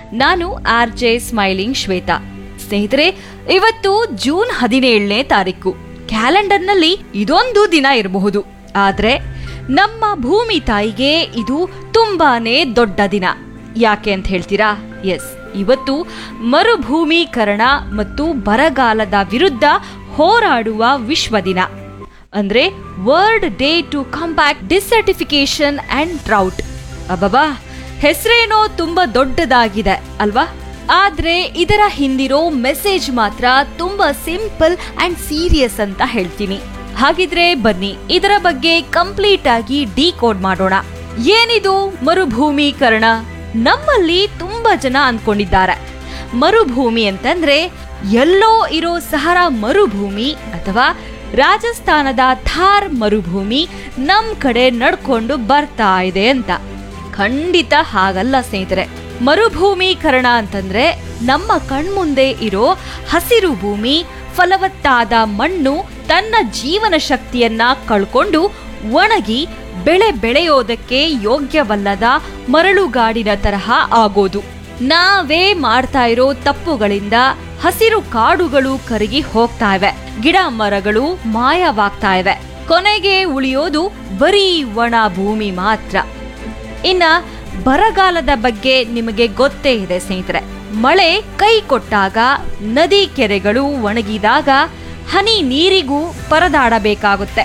ನಾನು R J smiling Shweta ಸ್ನೇಹಿತರೆ ಇವತ್ತು ಜೂನ್ ಹದಿನೇಳನೇ ತಾರೀಕು ಕ್ಯಾಲೆಂಡರ್ನಲ್ಲಿ ಇದೊಂದು ದಿನ ಇರಬಹುದು ಆದ್ರೆ ನಮ್ಮ ಭೂಮಿ ತಾಯಿಗೆ ಇದು ತುಂಬಾನೇ ದೊಡ್ಡ ದಿನ ಯಾಕೆ ಅಂತ ಹೇಳ್ತೀರಾ ಎಸ್ ಇವತ್ತು ಮರುಭೂಮೀಕರಣ ಮತ್ತು ಬರಗಾಲದ ವಿರುದ್ಧ ಹೋರಾಡುವ ವಿಶ್ವ ದಿನ ಅಂದ್ರೆ world day to combat desertification and drought ಅಬ್ಬಬಾ ಹೆಸರೇನೋ ತುಂಬಾ ದೊಡ್ಡದಾಗಿದೆ ಅಲ್ವಾ ಆದ್ರೆ ಇದರ ಹಿಂದಿರೋ ಮೆಸೇಜ್ ಮಾತ್ರ ತುಂಬಾ ಸಿಂಪಲ್ ಅಂಡ್ ಸೀರಿಯಸ್ ಅಂತ ಹೇಳ್ತೀನಿ ಹಾಗಿದ್ರೆ ಬನ್ನಿ ಇದರ ಬಗ್ಗೆ ಕಂಪ್ಲೀಟ್ ಆಗಿ ಡಿಕೋಡ್ ಮಾಡೋಣ ಏನಿದು ಮರುಭೂಮೀಕರಣ ನಮ್ಮಲ್ಲಿ ತುಂಬಾ ಜನ ಅನ್ಕೊಂಡಿದ್ದಾರೆ ಮರುಭೂಮಿ ಅಂತಂದ್ರೆ ಎಲ್ಲೋ ಇರೋ ಸಹರಾ ಮರುಭೂಮಿ ಅಥವಾ ರಾಜಸ್ಥಾನದ ಥಾರ್ ಮರುಭೂಮಿ ನಮ್ ಕಡೆ ನಡ್ಕೊಂಡು ಬರ್ತಾ ಇದೆ ಅಂತ ಖಂಡಿತ ಹಾಗಲ್ಲ ಸ್ನೇಹಿತರೆ ಮರುಭೂಮೀಕರಣ ಅಂತಂದ್ರೆ ನಮ್ಮ ಕಣ್ಮುಂದೆ ಇರೋ ಹಸಿರು ಭೂಮಿ ಫಲವತ್ತಾದ ಮಣ್ಣು ತನ್ನ ಜೀವನ ಶಕ್ತಿಯನ್ನ ಕಳ್ಕೊಂಡು ಒಣಗಿ ಬೆಳೆ ಬೆಳೆಯೋದಕ್ಕೆ ಯೋಗ್ಯವಲ್ಲದ ಮರಳುಗಾಡಿನ ತರಹ ಆಗೋದು ನಾವೇ ಮಾಡ್ತಾ ಇರೋ ತಪ್ಪುಗಳಿಂದ ಹಸಿರು ಕಾಡುಗಳು ಕರಗಿ ಹೋಗ್ತಾ ಇವೆ ಗಿಡ ಮರಗಳು ಮಾಯವಾಗ್ತಾ ಇವೆ ಕೊನೆಗೆ ಉಳಿಯೋದು ಬರೀ ಒಣ ಭೂಮಿ ಮಾತ್ರ ಇನ್ನ ಬರಗಾಲದ ಬಗ್ಗೆ ನಿಮಗೆ ಗೊತ್ತೇ ಇದೆ ಸ್ನೇಹಿತರೆ ಮಳೆ ಕೈ ಕೊಟ್ಟಾಗ ನದಿ ಕೆರೆಗಳು ಒಣಗಿದಾಗ ಹನಿ ನೀರಿಗೂ ಪರದಾಡಬೇಕಾಗುತ್ತೆ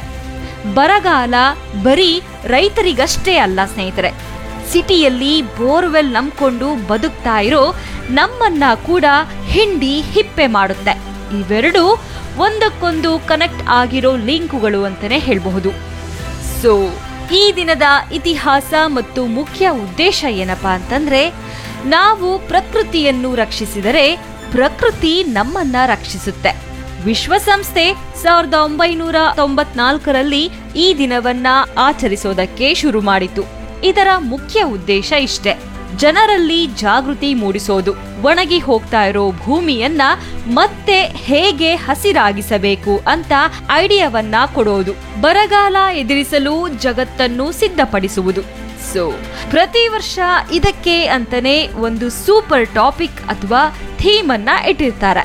ಬರಗಾಲ ಬರೀ ರೈತರಿಗಷ್ಟೇ ಅಲ್ಲ ಸ್ನೇಹಿತರೆ ಸಿಟಿಯಲ್ಲಿ ಬೋರ್ವೆಲ್ ನಂಬ್ಕೊಂಡು ಬದುಕ್ತಾ ಇರೋ ನಮ್ಮನ್ನ ಕೂಡ ಹಿಂಡಿ ಹಿಪ್ಪೆ ಮಾಡುತ್ತೆ ಇವೆರಡು ಒಂದಕ್ಕೊಂದು ಕನೆಕ್ಟ್ ಆಗಿರೋ ಲಿಂಕುಗಳು ಅಂತಾನೆ ಹೇಳಬಹುದು ಸೊ ಈ ದಿನದ ಇತಿಹಾಸ ಮತ್ತು ಮುಖ್ಯ ಉದ್ದೇಶ ಏನಪ್ಪಾ ಅಂತಂದ್ರೆ ನಾವು ಪ್ರಕೃತಿಯನ್ನು ರಕ್ಷಿಸಿದರೆ ಪ್ರಕೃತಿ ನಮ್ಮನ್ನ ರಕ್ಷಿಸುತ್ತೆ ವಿಶ್ವಸಂಸ್ಥೆ ಸಾವಿರದ ಒಂಬೈನೂರ ತೊಂಬತ್ನಾಲ್ಕರಲ್ಲಿ ಈ ದಿನವನ್ನ ಆಚರಿಸೋದಕ್ಕೆ ಶುರು ಮಾಡಿತು ಇದರ ಮುಖ್ಯ ಉದ್ದೇಶ ಇಷ್ಟೇ ಜನರಲ್ಲಿ ಜಾಗೃತಿ ಮೂಡಿಸೋದು ಒಣಗಿ ಹೋಗ್ತಾ ಇರೋ ಭೂಮಿಯನ್ನ ಮತ್ತೆ ಹೇಗೆ ಹಸಿರಾಗಿಸಬೇಕು ಅಂತ ಐಡಿಯಾವನ್ನ ಕೊಡೋದು ಬರಗಾಲ ಎದುರಿಸಲು ಜಗತ್ತನ್ನು ಸಿದ್ಧಪಡಿಸುವುದು ಸೊ ಪ್ರತಿ ವರ್ಷ ಇದಕ್ಕೆ ಅಂತಾನೆ ಒಂದು ಸೂಪರ್ ಟಾಪಿಕ್ ಅಥವಾ ಥೀಮ್ ಅನ್ನ ಇಟ್ಟಿರ್ತಾರೆ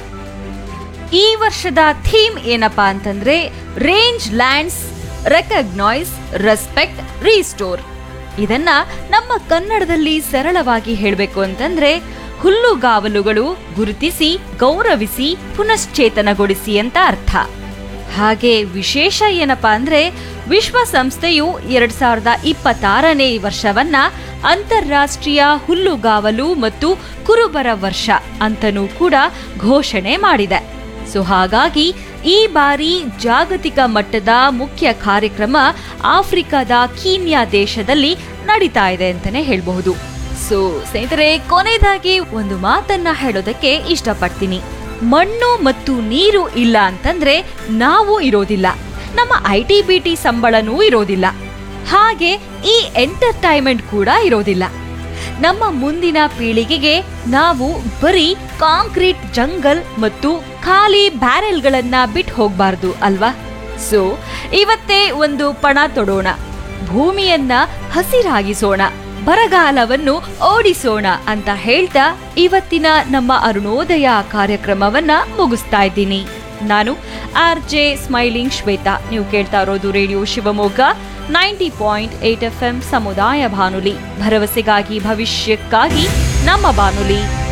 ಈ ವರ್ಷದ ಥೀಮ್ ಏನಪ್ಪಾ ಅಂತಂದ್ರೆ rangelands recognise respect restore ಇದನ್ನ ನಮ್ಮ ಕನ್ನಡದಲ್ಲಿ ಸರಳವಾಗಿ ಹೇಳಬೇಕು ಅಂತಂದ್ರೆ ಹುಲ್ಲುಗಾವಲುಗಳು ಗುರುತಿಸಿ ಗೌರವಿಸಿ ಪುನಶ್ಚೇತನಗೊಳಿಸಿ ಅಂತ ಅರ್ಥ ಹಾಗೆ ವಿಶೇಷ ಏನಪ್ಪಾ ಅಂದ್ರೆ ವಿಶ್ವಸಂಸ್ಥೆಯು ಎರಡ್ ಸಾವಿರದ ಇಪ್ಪತ್ತಾರನೇ ವರ್ಷವನ್ನ ಅಂತಾರಾಷ್ಟ್ರೀಯ ಹುಲ್ಲುಗಾವಲು ಮತ್ತು ಕುರುಬರ ವರ್ಷ ಅಂತನೂ ಕೂಡ ಘೋಷಣೆ ಮಾಡಿದೆ ಸೊ ಹಾಗಾಗಿ ಈ ಬಾರಿ ಜಾಗತಿಕ ಮಟ್ಟದ ಮುಖ್ಯ ಕಾರ್ಯಕ್ರಮ ಆಫ್ರಿಕಾದ ಕೀನ್ಯಾ ದೇಶದಲ್ಲಿ ನಡೀತಾ ಇದೆ ಅಂತಾನೆ ಹೇಳ್ಬಹುದು ಸೊ ಸ್ನೇಹಿತರೆ ಕೊನೆಯದಾಗಿ ಒಂದು ಮಾತನ್ನ ಹೇಳೋದಕ್ಕೆ ಇಷ್ಟಪಡ್ತೀನಿ ಮಣ್ಣು ಮತ್ತು ನೀರು ಇಲ್ಲ ಅಂತಂದ್ರೆ ನಾವು ಇರೋದಿಲ್ಲ ನಮ್ಮ ಐ ಟಿ ಬಿ ಟಿ ಸಂಬಳನೂ ಇರೋದಿಲ್ಲ ಹಾಗೆ ಈ ಎಂಟರ್ಟೈನ್ಮೆಂಟ್ ಕೂಡ ಇರೋದಿಲ್ಲ ನಮ್ಮ ಮುಂದಿನ ಪೀಳಿಗೆಗೆ ನಾವು ಬರೀ ಕಾಂಕ್ರೀಟ್ ಜಂಗಲ್ ಮತ್ತು ಖಾಲಿ ಬ್ಯಾರೆಲ್ಗಳನ್ನ ಬಿಟ್ಟು ಹೋಗ್ಬಾರ್ದು ಅಲ್ವಾ ಸೊ ಇವತ್ತೇ ಒಂದು ಪಣ ತೊಡೋಣ ಭೂಮಿಯನ್ನ ಹಸಿರಾಗಿಸೋಣ ಬರಗಾಲವನ್ನು ಓಡಿಸೋಣ ಅಂತ ಹೇಳ್ತಾ ಇವತ್ತಿನ ನಮ್ಮ ಅರುಣೋದಯ ಕಾರ್ಯಕ್ರಮವನ್ನ ಮುಗಿಸ್ತಾ ಇದ್ದೀನಿ ನಾನು ಆರ್ ಜೆ ಸ್ಮೈಲಿಂಗ್ ಶ್ವೇತಾ ನೀವು ಕೇಳ್ತಾ ಇರೋದು radio Shivamogga ninety point eight F M ಸಮುದಾಯ ಬಾನುಲಿ ಭರವಸೆಗಾಗಿ ಭವಿಷ್ಯಕ್ಕಾಗಿ ನಮ್ಮ ಬಾನುಲಿ